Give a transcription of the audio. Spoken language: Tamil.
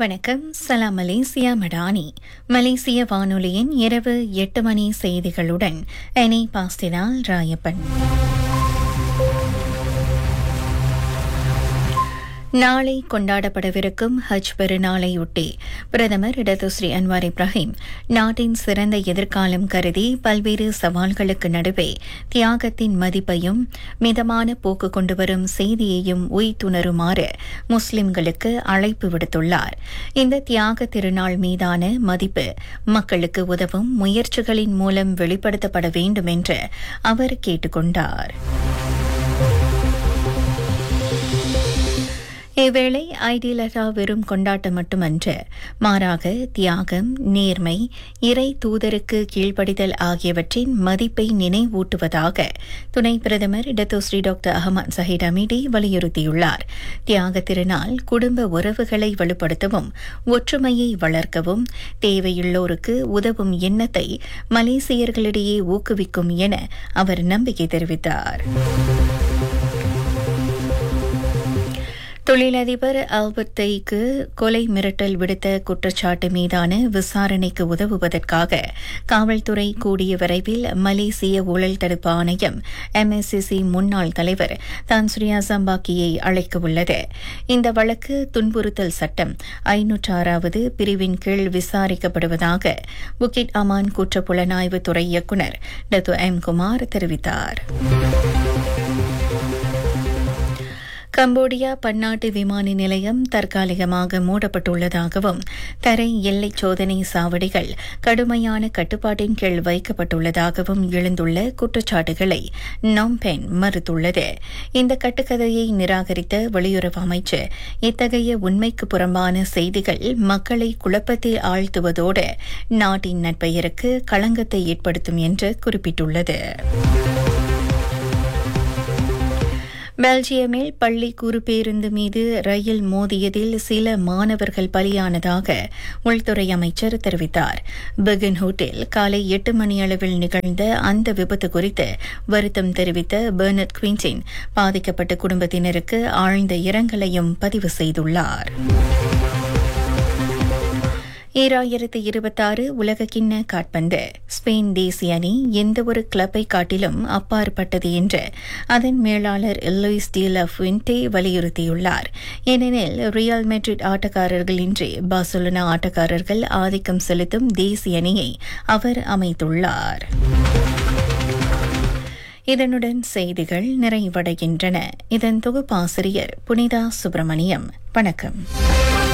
வணக்கம் சலாம் மலேசியா மடானி மலேசிய வானொலியின் இரவு எட்டு மணி செய்திகளுடன் எனி பாஸ்டினால் ராயப்பன் நாளை கொண்டாடப்படவிருக்கும் ஹஜ் பெருநாளையொட்டி பிரதமர் இடதுஸ்ரீ அன்வார் இப்ராஹிம் நாட்டின் சிறந்த எதிர்காலம் கருதி பல்வேறு சவால்களுக்கு நடுவே தியாகத்தின் மதிப்பையும் மிதமான போக்கு கொண்டுவரும் செய்தியையும் உய்த்துணருமாறு முஸ்லிம்களுக்கு அழைப்பு விடுத்துள்ளார் இந்த தியாக திருநாள் மீதான மதிப்பு மக்களுக்கு உதவும் முயற்சிகளின் மூலம் வெளிப்படுத்தப்பட வேண்டும் என்று அவர் கேட்டுக் கொண்டார் இவ்வேளை ஐடிலரா வெறும் கொண்டாட்டம் மட்டுமன்று மாறாக தியாகம் நேர்மை இறை தூதருக்கு கீழ்ப்படிதல் ஆகியவற்றின் மதிப்பை நினைவூட்டுவதாக துணை பிரதமர் Datuk Seri doctor Ahmad Zahid Hamidi வலியுறுத்தியுள்ளார் தியாக திருநாள் குடும்ப உறவுகளை வலுப்படுத்தவும் ஒற்றுமையை வளர்க்கவும் தேவையுள்ளோருக்கு உதவும் எண்ணத்தை மலேசியர்களிடையே ஊக்குவிக்கும் என அவர் நம்பிக்கை தெரிவித்தார் தொழிலதிபர் ஆல்பர்டைக்கு கொலை மிரட்டல் விடுத்த குற்றச்சாட்டு மீதான விசாரணைக்கு உதவுவதற்காக காவல்துறை கூடிய விரைவில் மலேசிய ஊழல் தடுப்பு ஆணையம் எம்எஸ்சிசி முன்னாள் தலைவர் தான்ஸ்ரியா சம்பாக்கியை அழைக்க உள்ளது இந்த வழக்கு துன்புறுத்தல் சட்டம் ஐநூற்று ஆறாவது பிரிவின் கீழ் விசாரிக்கப்படுவதாக புக்கிட் அமான் குற்ற புலனாய்வு துறை இயக்குநர் டத்து எம் குமார் தெரிவித்தார் கம்போடியா பன்னாட்டு விமான நிலையம் தற்காலிகமாக மூடப்பட்டுள்ளதாகவும் தரை எல்லை சோதனை சாவடிகள் கடுமையான கட்டுப்பாட்டின் கீழ் வைக்கப்பட்டுள்ளதாகவும் எழுந்துள்ள குற்றச்சாட்டுகளை நோம்பென் மறுத்துள்ளது இந்த கட்டுக்கதையை நிராகரித்த வெளியுறவு அமைச்சர் இத்தகைய உண்மைக்கு புறம்பான செய்திகள் மக்களை குழப்பத்தில் ஆழ்த்துவதோடு நாட்டின் நட்பெயருக்கு களங்கத்தை ஏற்படுத்தும் என்று குறிப்பிட்டுள்ளது பெல்ஜியமில் பள்ளி குறுபேருந்து மீது ரயில் மோதியதில் சில மாணவர்கள் பலியானதாக உள்துறை அமைச்சர் தெரிவித்தார் பெகன்ஹூட்டில் காலை எட்டு மணி அளவில் நிகழ்ந்த அந்த விபத்து குறித்து வருத்தம் தெரிவித்த பெர்னட் குவின்சின் பாதிக்கப்பட்ட குடும்பத்தினருக்கு ஆழ்ந்த இரங்கலையும் பதிவு செய்துள்ளார் ஈராயிரத்து இருபத்தாறு உலகக்கிண்ண காட்பந்து ஸ்பெயின் தேசிய அணி எந்தவொரு கிளப்பை காட்டிலும் அப்பாற்பட்டது என்று அதன் மேலாளர் லூயிஸ் டி லஃபின்டே வலியுறுத்தியுள்ளார் ஏனெனில் ரியல் மெட்ரிட் ஆட்டக்காரர்களின்றி பார்சலோனா ஆட்டக்காரர்கள் ஆதிக்கம் செலுத்தும் தேசிய அணியை அவர் அமைத்துள்ளார் இதனுடன் செய்திகள் நிறைவடைகின்றன இதன் தொகுப்பாசிரியர் புனிதா சுப்பிரமணியம் வணக்கம்